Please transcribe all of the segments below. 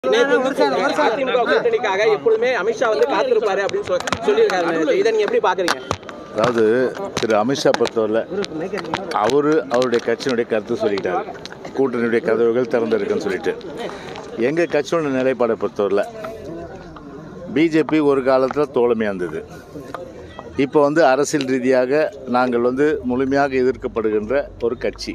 நேத்து வந்து அதிமுக கூட்டணிக்காக எப்பொழுதுமே அமித்ஷா வந்து காத்திருப்பாரு அப்படின்னு சொல்- சொல்லியிருக்காரு நேத்து. இதை நீங்க எப்படி பாக்குறீங்க அதாவது திரு அமித்ஷா பொறுத்தவரை அவர் அவருடைய கட்சியினுடைய கருத்து சொல்லிட்டார் கூட்டணியுடைய கதவுகள் திறந்திருக்குன்னு சொல்லிட்டு எங்கள் கட்சியோட நிலைப்பாடை பொறுத்தவரையில் பிஜேபி ஒரு காலத்தில் தோழமையாக இருந்தது இப்போ வந்து அரசியல் ரீதியாக நாங்கள் வந்து முழுமையாக எதிர்க்கப்படுகின்ற ஒரு கட்சி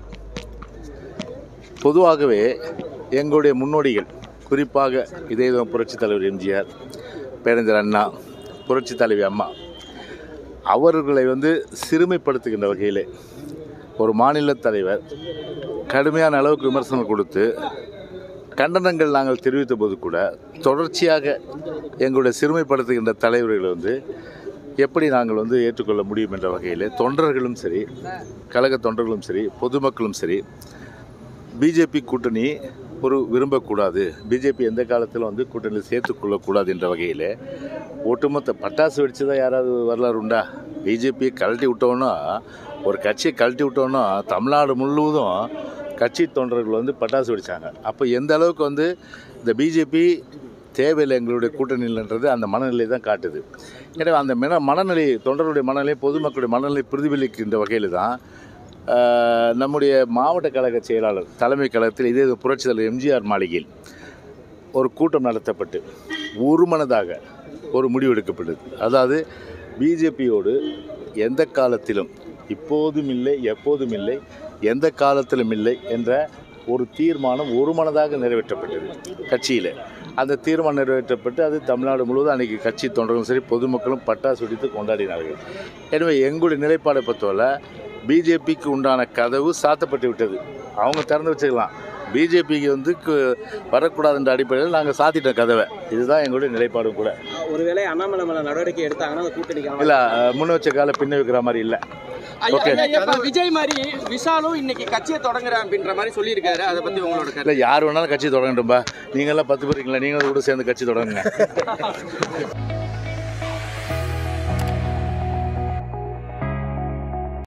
பொதுவாகவே எங்களுடைய முன்னோடிகள் குறிப்பாக இதே புரட்சித் தலைவர் எம்ஜிஆர் பேரஞ்சர் அண்ணா புரட்சித் தலைவி அம்மா அவர்களை வந்து சிறுமைப்படுத்துகின்ற வகையிலே ஒரு மாநில தலைவர் கடுமையான அளவுக்கு விமர்சனம் கொடுத்து கண்டனங்கள் நாங்கள் தெரிவித்த போது கூட தொடர்ச்சியாக எங்களுடைய சிறுமைப்படுத்துகின்ற தலைவர்களை வந்து எப்படி நாங்கள் வந்து ஏற்றுக்கொள்ள முடியும் என்ற வகையில் தொண்டர்களும் சரி கழக தொண்டர்களும் சரி பொதுமக்களும் சரி பிஜேபி கூட்டணி ஒரு விரும்பக்கூடாது பிஜேபி எந்த காலத்திலும் வந்து கூட்டணியில் சேர்த்துக்கொள்ளக்கூடாது என்ற வகையில் ஒட்டுமொத்த பட்டாசு வெடிச்சு தான் யாராவது வரலாறு உண்டா பிஜேபியை கழட்டி விட்டோன்னா ஒரு கட்சியை கழட்டி விட்டோன்னா தமிழ்நாடு முழுவதும் கட்சி தொண்டர்கள் வந்து பட்டாசு வெடிச்சாங்க அப்போ எந்த அளவுக்கு வந்து இந்த பிஜேபி தேவையில்லை எங்களுடைய கூட்டணியில்ன்றது அந்த மனநிலை தான் காட்டுது எனவே அந்த மன மனநிலை தொண்டருடைய மனநிலை பொதுமக்களுடைய மனநிலை பிரதிபலிக்கின்ற வகையில் தான் ஆஹ், நம்முடைய மாவட்ட கழக செயலாளர் தலைமை கழகத்தில் இதே புரட்சி தலைவர் எம்ஜிஆர் மாளிகையில் ஒரு கூட்டம் நடத்தப்பட்டு ஒருமனதாக ஒரு முடிவு எடுக்கப்பட்டது அதாவது பிஜேபியோடு எந்த காலத்திலும் இப்போதும் இல்லை எப்போதும் இல்லை எந்த காலத்திலும் இல்லை என்ற ஒரு தீர்மானம் ஒருமனதாக நிறைவேற்றப்பட்டது கட்சியில் அந்த தீர்மானம் நிறைவேற்றப்பட்டு அது தமிழ்நாடு முழுவதும் அன்றைக்கி கட்சி தொண்டர்களும் சரி பொதுமக்களும் பட்டாசு வெடித்து கொண்டாடினார்கள் எனவே எங்களுடைய நிலைப்பாடை பொறுத்தவரை பிஜேபிக்கு உண்டான கதவு சாத்தப்பட்டு விட்டது அவங்க திறந்து வச்சுக்கலாம் பிஜேபிக்கு வந்து கு- வரக்கூடாதுன்ற அடிப்படையில் நாங்கள் சாத்திட்டோம் கதவை இதுதான் எங்களுடைய நிலைப்பாடும் கூட ஒருவேளை அண்ணாமலை மேல நடவடிக்கை எடுத்தாங்கன்னா அந்த கூட்டணிக்கான இல்லை முன்ன வச்ச கால பின்ன வைக்கிற மாதிரி இல்லை ஐயா, Okay. ஐயா, இப்ப விஜய் மாதிரி விஷாலும் இன்னைக்கு கட்சியை தொடங்குறேன் அப்படின்ற மாதிரி சொல்லியிருக்காரு அதை பத்தி உங்களோட கருத்து இல்லை யார் வேணாலும் கட்சி தொடங்கட்டும்பா நீங்களாம் பத்து பேர் இருக்கீங்களா நீங்களும் கூட சேர்ந்து கட்சி தொடங்குங்க